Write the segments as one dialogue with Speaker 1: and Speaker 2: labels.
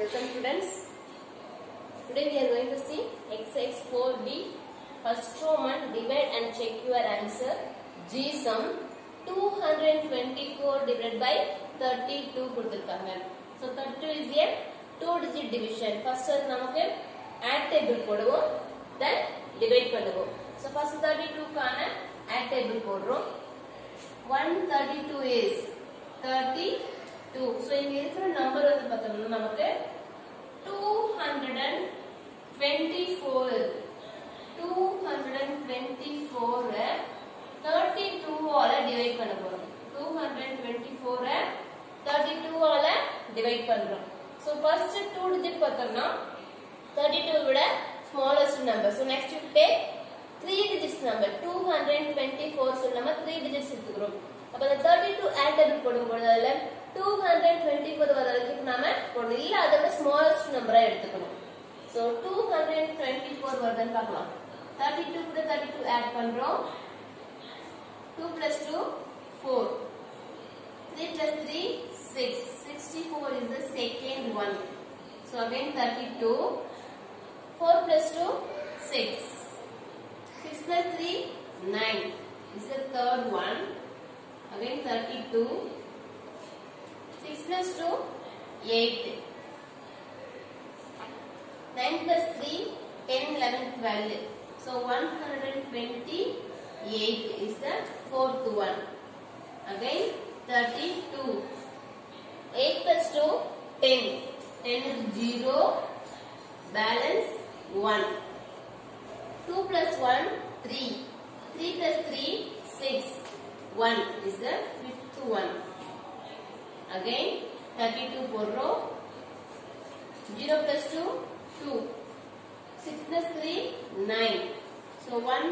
Speaker 1: Welcome students. Today we are going to see exercise 4D. First Roman divide and check your answer. G sum 224 divided by 32 கொடுத்திருக்காங்க. So 32 is a two digit division. First அது நமக்கு add table போடுவோம். Then divide பண்ணுவோம். So first 32 கான add table போடுறோம். 132 is 32 so இங்க இருக்கிற number வந்து பார்த்தோம்னா நமக்கு 224 224 32 ஆல டிவைட் பண்ண போறோம் 224 32 ஆல டிவைட் பண்றோம் so first two digit பார்த்தோம்னா 32 விட smallest number so next you take 3 digits number 224 so நம்ம 3 digits எடுத்துக்கிறோம் அப்ப அந்த 32 add table போடும்போது அதுல 224 வர வரைக்கும் நாம போடணும் இல்ல அதை விட ஸ்மாலஸ்ட் நம்பரா எடுத்துக்கணும் so 224 வருதுன்னு பார்க்கலாம் 32 கூட 32 add பண்றோம் 2 plus 2 4 3 plus 3 6 64 is the second one so again 32 4 plus 2 6 6 plus 3 9 is the third one again 32 6 plus 2 8 9 plus 3 10 11 12 so 128 is the fourth one again 32 8 plus 2 10 10 is 0 balance 1 2 plus 1 3 3 plus 3 6 1 is the fifth one again 32 போடுறோம் 0 plus 2 2 6 plus 3 9 so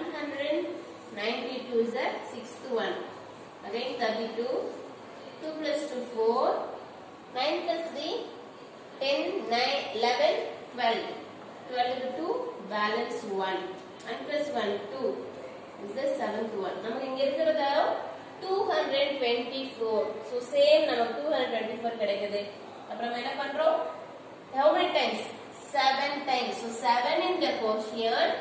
Speaker 1: 192 is the sixth one again 32 2 plus 2 4 9 plus 3 10 9 11 12 12 to 2 balance 1 and plus 1 2 is the seventh one நமக்கு இங்க இருக்கிறது 224 so same நமக்கு 224 கிடைக்குது அப்புறம் என்ன பண்றோம் how many times 7 times so 7 in the quotient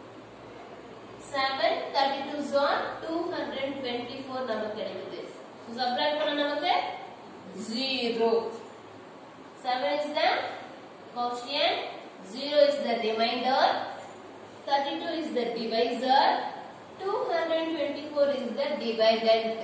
Speaker 1: 7 32s are 224 நமக்கு கிடைக்குது so subtract பண்ண நமக்கு 0 7 is the quotient 0 is the remainder 32 is the divisor 224 is the dividend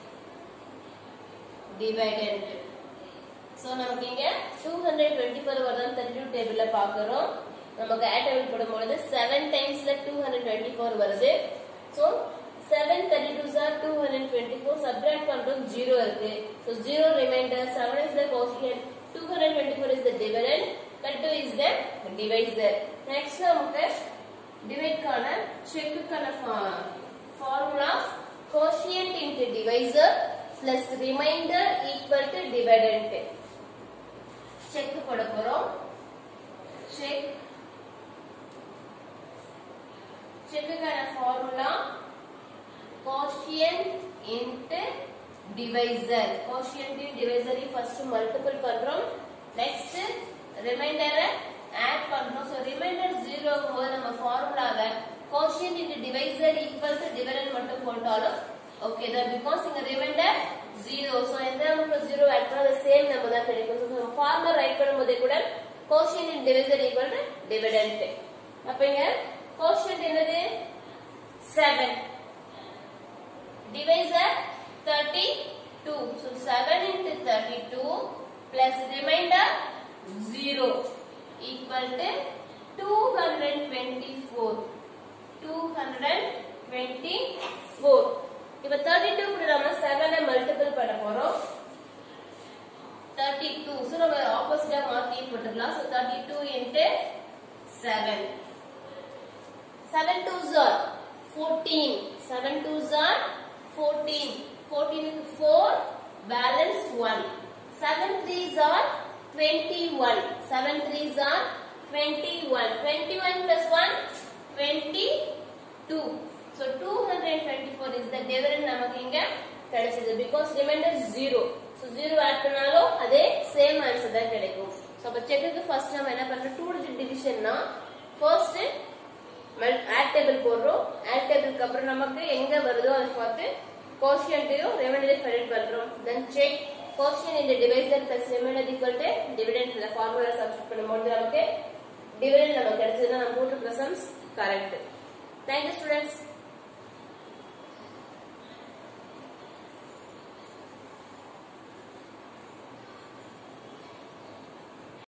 Speaker 1: dividend so நமக்கு இங்க 224 வருதுன்னு 32 டேபிள்ல பார்க்கறோம் நமக்கு ஆட் டேபிள் போடும்போது 7 டைம்ஸ்ல 224 வருது so 7 32s are 224 சப்ட்ராக்ட் பண்றோம் 0 இருக்கு so 0 remainder 7 is the quotient 224 is the dividend 32 is the divisor next நமக்கு டிவைட்கான செக்குக்கான formula quotient into divisor plus remainder equal to dividend check போட போறோம் செக் செக்குக்கான formula quotient into divisor quotient divisor first multiple பண்றோம் next ரிமைண்டரை add பண்றோம் so remainder 0 போது நம்ம ஃபார்முலாவை quotient into divisor equal to dividend மட்டும் போட்டாலும் ஓகே தான் பிகாஸ் இங்க ரிமைண்டர் 0 சோ எந்த நம்பர் 0 ஆட் பண்ணா அது சேம் நம்பர் தான் கிடைக்கும் சோ நம்ம ஃபார்முலா ரைட் பண்ணும்போது கூட quotient into divisor equal to dividend அப்ப இங்க கோஷியன்ட் என்னது 7 divisor 32 so 7 into 32 plus remainder 0 equal to 224 224 இப்ப 32 கூட நம்ம 7 ஐ மல்டிபிள் பண்ண போறோம் 32 சோ நம்ம ஆப்போசிட்டா மாத்தி போட்டுக்கலாம் so 32 into 7 7 2s are 14 7 2s are 14 14 into 4 balance 1 7 3s are 21 7 3s are 21 21 plus 1 22 so 224 is the dividend நமக்கு இங்க கிடைச்சது because remainder 0 so 0 add பண்ணாலும் அதே same answer தான் கிடைக்கும் ஸோ அப்போ செக்குக்கு ஃபர்ஸ்ட் நம்ம என்ன பண்றோம் டூ டிஜிட் டிவிஷன்னா ஃபர்ஸ்ட் ஆட் டேபிள் போடுறோம் ஆட் டேபிளுக்கு அப்புறம் நமக்கு எங்க வருதோ அதை பார்த்து கோஷியன்ட்டையும் ரெமெண்டியர் ஃபெரிட் பண்றோம் தென் செக் கோஷியன் இந்த divisor plus remainder equal to dividend இந்த ஃபார்முலா சப்ஸ்டிட் பண்ணும்போது நமக்கு டிவிடெண்ட் நமக்கு கிடைச்சதுன்னா நம்ம போட்டு ப்ளசம்ஸ் கரெக்ட் தேங்க்யூ ஸ்டூடெண்ட்ஸ்